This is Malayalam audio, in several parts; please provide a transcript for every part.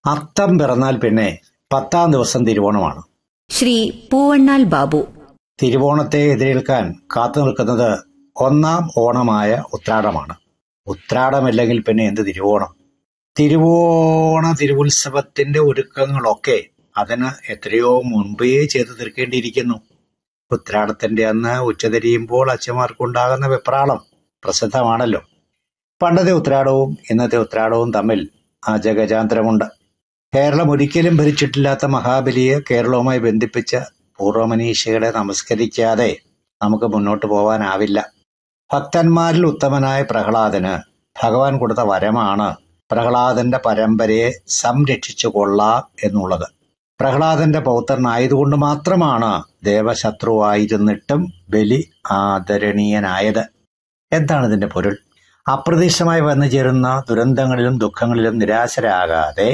അത്തം പിറന്നാൽ പിന്നെ പത്താം ദിവസം തിരുവോണമാണ് ശ്രീ പൂവണ്ണാൽ ബാബു തിരുവോണത്തെ എതിരേൽക്കാൻ കാത്തു നിൽക്കുന്നത് ഒന്നാം ഓണമായ ഉത്രാടമാണ് ഉത്രാടമില്ലെങ്കിൽ പിന്നെ എന്ത് തിരുവോണം തിരുവോണ തിരുവുത്സവത്തിന്റെ ഒരുക്കങ്ങളൊക്കെ അതിന് എത്രയോ മുൻപേ ചെയ്തു തീർക്കേണ്ടിയിരിക്കുന്നു ഉത്രാടത്തിന്റെ അന്ന് ഉച്ചതിരിയുമ്പോൾ അച്ഛന്മാർക്കുണ്ടാകുന്ന വെപ്രാളം പ്രസിദ്ധമാണല്ലോ പണ്ടത്തെ ഉത്രാടവും ഇന്നത്തെ ഉത്രാടവും തമ്മിൽ അജഗജാന്തരമുണ്ട് കേരളം ഒരിക്കലും ഭരിച്ചിട്ടില്ലാത്ത മഹാബലിയെ കേരളവുമായി ബന്ധിപ്പിച്ച പൂർവമനീഷികളെ നമസ്കരിക്കാതെ നമുക്ക് മുന്നോട്ട് പോവാനാവില്ല ഭക്തന്മാരിൽ ഉത്തമനായ പ്രഹ്ലാദന് ഭഗവാൻ കൊടുത്ത വരമാണ് പ്രഹ്ലാദന്റെ പരമ്പരയെ സംരക്ഷിച്ചു കൊള്ളാം എന്നുള്ളത് പ്രഹ്ലാദന്റെ പൗത്രനായതുകൊണ്ട് മാത്രമാണ് ദേവശത്രുവായിരുന്നിട്ടും ബലി ആദരണീയനായത് എന്താണ് ഇതിന്റെ പൊരുൾ അപ്രതീക്ഷിതമായി വന്നു ചേരുന്ന ദുരന്തങ്ങളിലും ദുഃഖങ്ങളിലും നിരാശരാകാതെ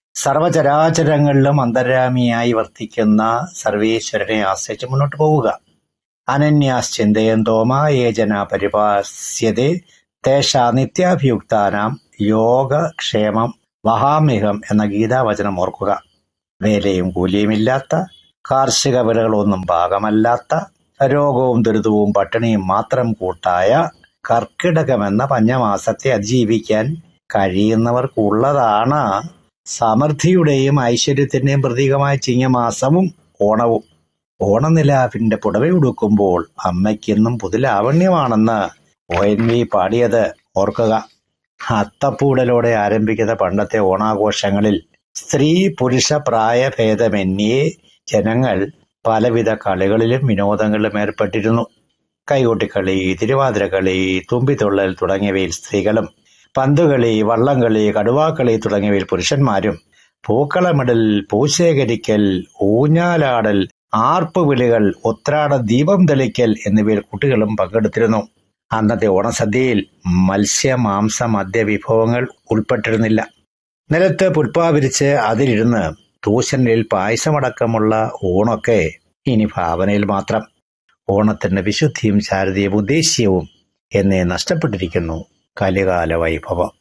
സർവചരാചരങ്ങളിലും അന്തരാമിയായി വർത്തിക്കുന്ന സർവേശ്വരനെ ആശ്രയിച്ച് മുന്നോട്ട് പോവുക അനന്യാശ്ചിന്തയന്തോ മായേജന പരിപാസ്യതേ തേഷ നിത്യാഭിയുക്താനാം യോഗക്ഷേമം വഹാമിഹം എന്ന ഗീതാവചനം ഓർക്കുക വേലയും കൂലിയുമില്ലാത്ത കാർഷിക വിളകളൊന്നും ഭാഗമല്ലാത്ത രോഗവും ദുരിതവും പട്ടിണിയും മാത്രം കൂട്ടായ കർക്കിടകമെന്ന പഞ്ഞമാസത്തെ അതിജീവിക്കാൻ കഴിയുന്നവർക്കുള്ളതാണ് സമൃദ്ധിയുടെയും ഐശ്വര്യത്തിന്റെയും പ്രതീകമായ ചിങ്ങമാസവും ഓണവും ഓണനിലാവിന്റെ പുടവയുടുക്കുമ്പോൾ അമ്മയ്ക്കെന്നും പുതുലാവണ്യമാണെന്ന് ഒ എൻ വി പാടിയത് ഓർക്കുക അത്തപ്പൂടലോടെ ആരംഭിക്കുന്ന പണ്ടത്തെ ഓണാഘോഷങ്ങളിൽ സ്ത്രീ പുരുഷ പ്രായഭേദമന്യേ ജനങ്ങൾ പലവിധ കളികളിലും വിനോദങ്ങളിലും ഏർപ്പെട്ടിരുന്നു കൈകൊട്ടിക്കളി തിരുവാതിരക്കളി തുമ്പിത്തുള്ളൽ തുടങ്ങിയവയിൽ സ്ത്രീകളും പന്തുകളി വള്ളംകളി കടുവാക്കളി തുടങ്ങിയവയിൽ പുരുഷന്മാരും പൂക്കളമിടൽ പൂശേഖരിക്കൽ ഊഞ്ഞാലാടൽ ആർപ്പുവിളികൾ ഉത്രാട ദീപം തെളിക്കൽ എന്നിവയിൽ കുട്ടികളും പങ്കെടുത്തിരുന്നു അന്നത്തെ ഓണസദ്യയിൽ മത്സ്യ മാംസ മദ്യ വിഭവങ്ങൾ ഉൾപ്പെട്ടിരുന്നില്ല നിലത്ത് പുൽപ്പാവിരിച്ച് അതിലിരുന്ന് തൂശനിൽ പായസമടക്കമുള്ള ഊണൊക്കെ ഇനി ഭാവനയിൽ മാത്രം ഓണത്തിന്റെ വിശുദ്ധിയും ശാരദീയവും ഉദ്ദേശ്യവും എന്നേ നഷ്ടപ്പെട്ടിരിക്കുന്നു കലികാല വൈഭവം